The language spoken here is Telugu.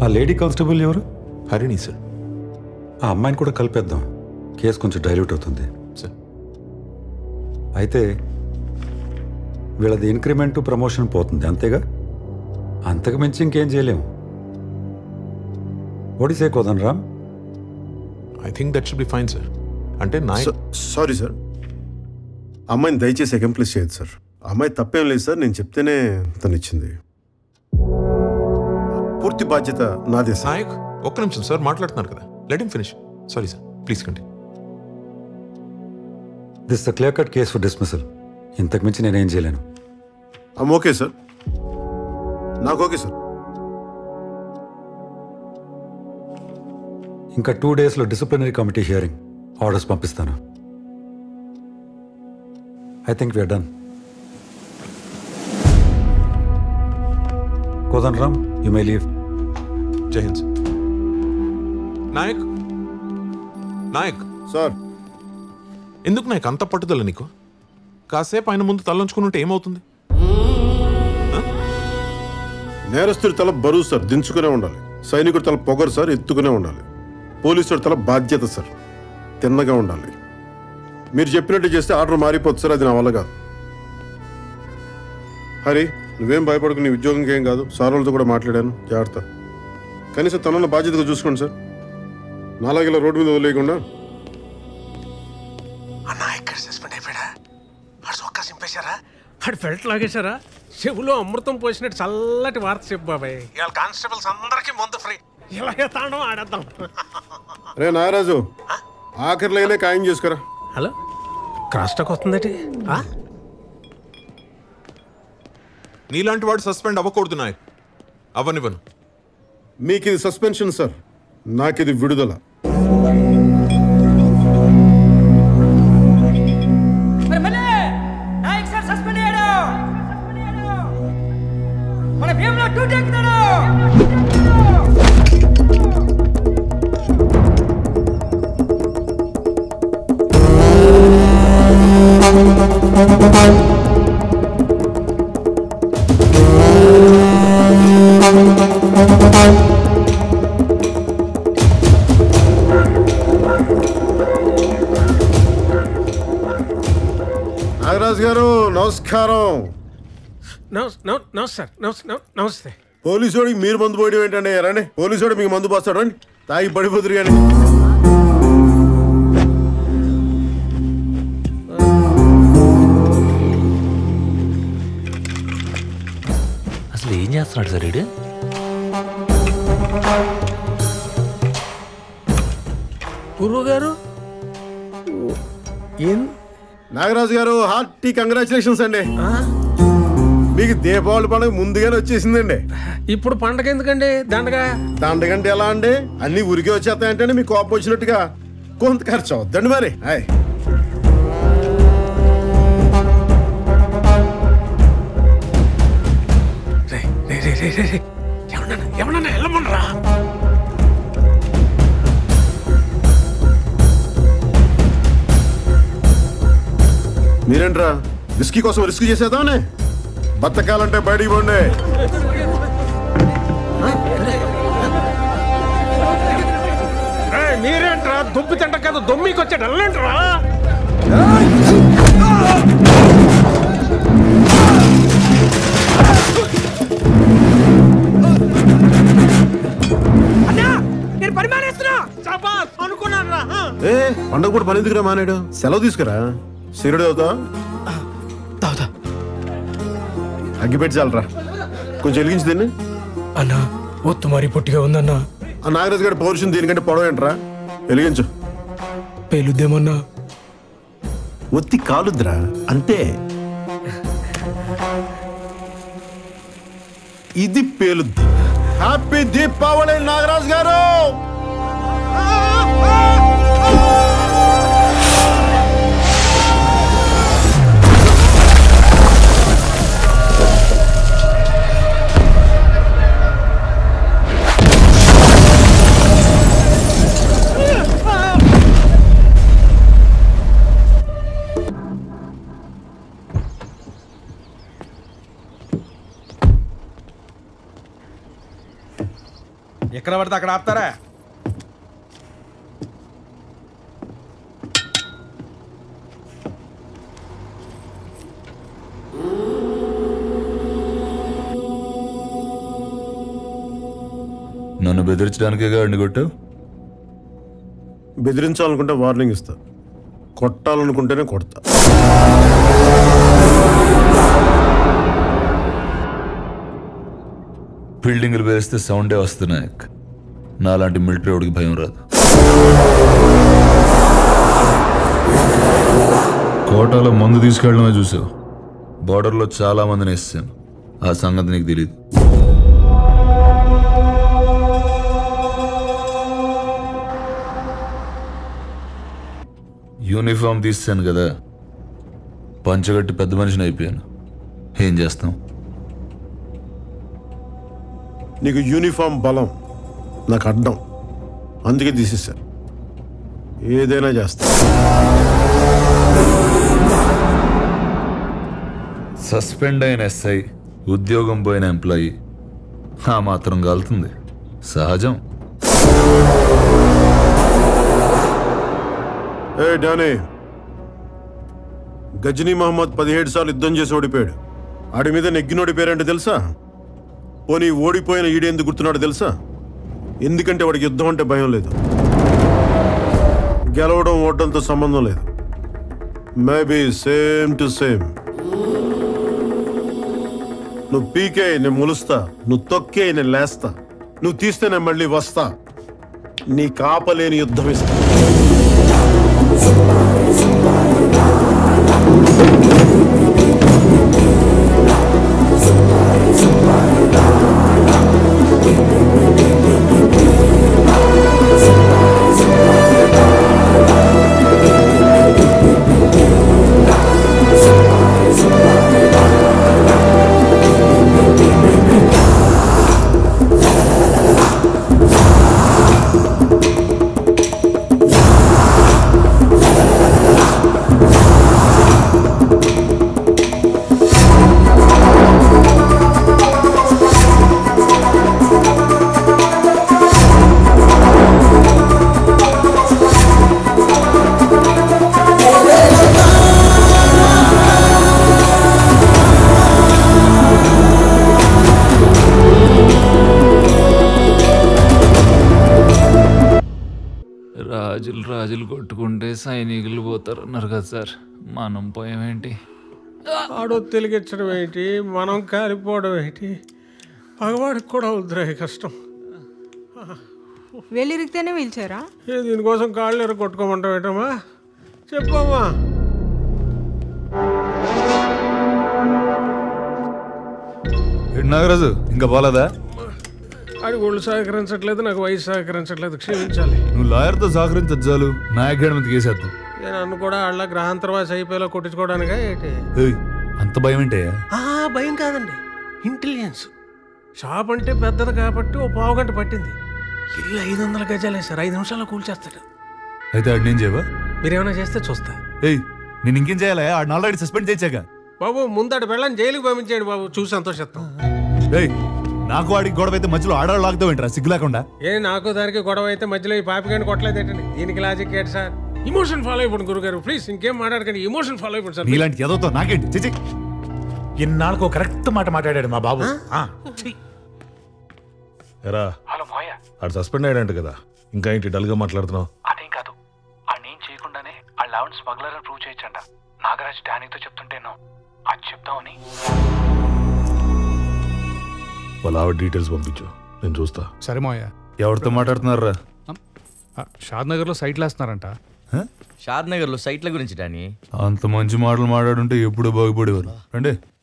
ఆ లేడీ కానిస్టేబుల్ ఎవరు హరిణి సార్ ఆ అమ్మాయిని కూడా కలిపేద్దాం కేసు కొంచెం డైల్యూట్ అవుతుంది సార్ అయితే వీళ్ళది ఇంక్రిమెంట్ ప్రమోషన్ పోతుంది అంతేగా అంతకు మించి ఇంకేం చేయలేము ఒడిసే Kodan Ram I think that should be fine sir అంటే నా సారీ సార్ అమ్మాయిని దయచేసి అకంప్లీస్ చేయదు సార్ అమ్మాయి తప్పేం లేదు సార్ నేను చెప్తేనే తను ఇచ్చింది పూర్తి బాధ్యత నాదే సార్ నాయక్ ఒక్క నిమిషం సార్ మాట్లాడుతున్నారు కదా let him finish sorry sir please continue this the clear cut case for dismissal ఇంతకు మించి నేనేం చేయలేను అమ్ ఓకే సార్ నాకు ఓకే సార్ ఇంకా టూ డేస్లో డిసిప్లినరీ కమిటీ హియరింగ్ ఆర్డర్స్ పంపిస్తాను I think we're done Kodan Ram you may leave జై హింద్ సార్ నాయక్ నాయక్ సార్ ఎందుకు నాయక్ అంత పట్టుదల నీకు కాసేపు ఆయన ముందు తలంచుకుని ఉంటే ఏమవుతుంది నేరస్తుడి తల బరువు సార్ దించుకునే ఉండాలి సైనికుడి తల పొగరు సార్ ఎత్తుకునే ఉండాలి పోలీసుడి తల బాధ్యత సార్ తిన్నగా ఉండాలి మీరు చెప్పినట్టు చేస్తే ఆర్డర్ మారిపోతుంది సార్ అది నా వల్ల కాదు హరి నువ్వేం భయపడకు నీ ఉద్యోగంకి ఏం కాదు సార్ వాళ్ళతో కూడా మాట్లాడాను జాగ్రత్త కనీసం తనన్న బాధ్యతగా చూసుకోండి సార్ నాలాగే ఇలా రోడ్డు మీద వదిలేయకుండా అన్న ఇక్కడ సస్పెండ్ అయిపోయాడా ఆడు సొక్కా సింపేశారా ఆడు ఫెల్ట్ లాగేశారా చెవులో అమృతం పోసినట్టు చల్లటి వార్త చెప్పు బాబాయ్ ఇవాళ కానిస్టేబుల్స్ అందరికీ మందు ఫ్రీ ఇలాగే తాండం ఆడేద్దాం రే నాగరాజు ఆఖరి లైనే ఖాయం చేసుకురా హలో క్రాస్ టాక్ వస్తుందటి ఆ? నీలాంటి వాడు సస్పెండ్ అవ్వకూడదు నాయక్ అవ్వనివ్వను మీకు ఇది సస్పెన్షన్ సార్ నాకు ఇది విడుదల మరి మళ్ళీ నాయక్ సార్ సస్పెండ్ అయ్యాడు మన భీమ్లో డ్యూటీ ఎక్కుతాడు నాగరాజు గారు నమస్కారం నమస్- నమ- నమస్తే సార్ నమస్తే నమ- నమస్తే పోలీసు వాడికి మీరు మందు పోయడం ఏంటండి రండి పోలీసు వాడు మీకు మందు పోస్తాడు రండి తాగి పడిపోతురు కానీ అసలు ఏం చేస్తున్నాడు సార్ వీడు గురువు గారు ఏం నాగరాజు గారు హార్టీ కంగ్రాచులేషన్స్ అండి మీకు దీపావళి పండుగ ముందుగానే వచ్చేసిందండి ఇప్పుడు పండగ ఎందుకండి దండగా దండగంటే ఎలా అండి అన్ని ఉరికే వచ్చేస్తాయంటే మీకు కోపం వచ్చినట్టుగా కొంత ఖర్చు అవుద్దండి మరి హాయ్ రే రే రే రే రే రే ఎవరన్నా ఎవరన్నా వెళ్ళమనరా మీరేంట్రా విస్కీ కోసం రిస్క్ చేసేద్దామనే బతకాలంటే బయటికి పోండి ఏయ్, మీరేంట్రా దుబ్బి తింట కదా దొమ్మికి వచ్చాడు వెళ్ళంట్రా అన్నా నేను పని మానేస్తున్నా సబాస్ అనుకున్నాను రా ఏ పండగ పూట పని ఎందుకురా మానేడు సెలవు తీసుకురా సిరుడు అవుతా తాగుతా అగ్గిపెట్టి చాలరా కొంచెం వెలిగించి దీన్ని అన్నా ఒత్తు మరీ పొట్టిగా ఉందన్నా ఆ నాగరాజు గారి పౌరుషం దీనికంటే పొడవ ఏంట్రా వెలిగించు పేలుద్దేమన్నా ఒత్తి కాలుద్రా అంతే ఇది పేలుద్ది హ్యాపీ దీపావళి నాగరాజు గారు ఎక్కడ పడితే అక్కడ ఆపుతారా నన్ను బెదిరించడానికే గాడిని కొట్టావు బెదిరించాలనుకుంటే వార్నింగ్ ఇస్తా కొట్టాలనుకుంటేనే కొడతా బిల్డింగ్లు వేస్తే సౌండే వస్తున్నాయి నాలాంటి మిలిటరీ వాడికి భయం రాదు కోటాలో మందు తీసుకెళ్ళడమే చూసావు బార్డర్లో చాలా మందిని వేసాను ఆ సంగతి నీకు తెలియదు యూనిఫామ్ తీసాను కదా పంచగట్టి పెద్ద మనిషిని అయిపోయాను ఏం చేస్తాం నీకు యూనిఫామ్ బలం నాకు అడ్డం అందుకే తీసేసా ఏదైనా చేస్తా సస్పెండ్ అయిన ఎస్ఐ ఉద్యోగం పోయిన ఎంప్లాయీ ఆ మాత్రం కాలుతుంది సహజం ఏ డానీ గజనీ మహమ్మద్ పదిహేడు సార్లు యుద్ధం చేసి ఓడిపోయాడు ఆడి మీద నెగ్గినోడి పేరేంటో తెలుసా పోనీ ఓడిపోయిన ఈడేందుకు గుర్తున్నాడు తెలుసా ఎందుకంటే వాడికి యుద్ధం అంటే భయం లేదు గెలవడం ఓడడంతో సంబంధం లేదు మేబీ సేమ్ టు సేమ్ నువ్వు పీకే నేను ములుస్తా నువ్వు తొక్కే నేను లేస్తా నువ్వు తీస్తే నేను మళ్ళీ వస్తా నీ కాపలేని యుద్ధం ఇస్తా రాజులు రాజులు కొట్టుకుంటే సైనికులు పోతారు అన్నారు కదా సార్ మనం పోయామేంటి ఆడో తెలిగించడం ఏంటి మనం కాలిపోవడం ఏంటి పగవాడికి కూడా అవుద్దిరా ఈ కష్టం వెళ్ళిరిగితేనే పిలిచారా ఏ దీనికోసం కాళ్ళు ఎర కొట్టుకోమంటావు ఏంటమ్మా చెప్పమ్మా ఏంటి నాగరాజు ఇంకా పోలేదా ఆడి ఒళ్ళు సహకరించట్లేదు నాకు వయసు సహకరించట్లేదు క్షమించాలి నువ్వు లాయర్తో సహకరించదు చాలు నా అకాడమీ కేసేద్దాం ఏ నన్ను కూడా వాళ్ళ గ్రహాంతరవాసి అయిపోయేలా కొట్టించుకోవడానికా ఏంటి ఏయ్, అంత భయం ఏంటయ్యా ఆ, భయం కాదండి ఇంటెలిజెన్స్ షాప్ అంటే పెద్దది కాబట్టి ఓ పావు గంట పట్టింది ఇల్లు ఐదు వందల గజాలే సార్ ఐదు నిమిషాల్లో కూల్చేస్తాడు అయితే ఆడు నేను చేయవా మీరేమైనా చేస్తే చూస్తా ఏయ్ నేను ఇంకేం చేయాలా ఆడిని ఆల్రెడీ సస్పెండ్ చేశాక బాబు ముందటి వెళ్ళని జైలుకి పంపించేయండి బాబు చూసి సంతోషిస్తాం ఏయ్ నాకు వాడికి గొడవ అయితే మధ్యలో ఆడాడు లాగుతావు ఏంట్రా సిగ్గు లేకుండా ఏ నాకు దానికి గొడవ అయితే మధ్యలో ఈ పాపిగాని కొట్టలేదేటండి దీనికి లాజిక్ ఏంటి సార్ ఇమోషన్ ఫాలో అయిపోండి గురుగారు ప్లీజ్ ఇంకేం మాట్లాడకండి ఇమోషన్ ఫాలో అయిపోండి సార్ నీలాంటి ఎదవుతో నాకేంటి చిచి ఇన్నాళ్ళకు కరెక్ట్ మాట మాట్లాడాడు మా బాబు ఆ. ఎరా హలో మోయ ఆడు సస్పెండ్ అయ్యాడంట కదా ఇంకా ఏంటి డల్గా మాట్లాడుతున్నావు అదేం కాదు ఆడేం చేయకుండానే ఆ లెవెన్ స్మగ్లర్ ప్రూవ్ చేయొచ్చంట నాగరాజ్ డానీతో చెప్తుంటేనో అది చెప్తామని వాళ్ళ ఆవిడ డీటెయిల్స్ పంపించు నేను చూస్తా సరే మోయ ఎవరితో మాట్లాడుతున్నారా షాద్ నగర్లో సైట్లు వేస్తున్నారంట షాద్ నగర్లో సైట్ల గురించి డానీ అంత మంచి మాటలు మాట్లాడుంటే ఎప్పుడూ బాగుపడేవారు రండి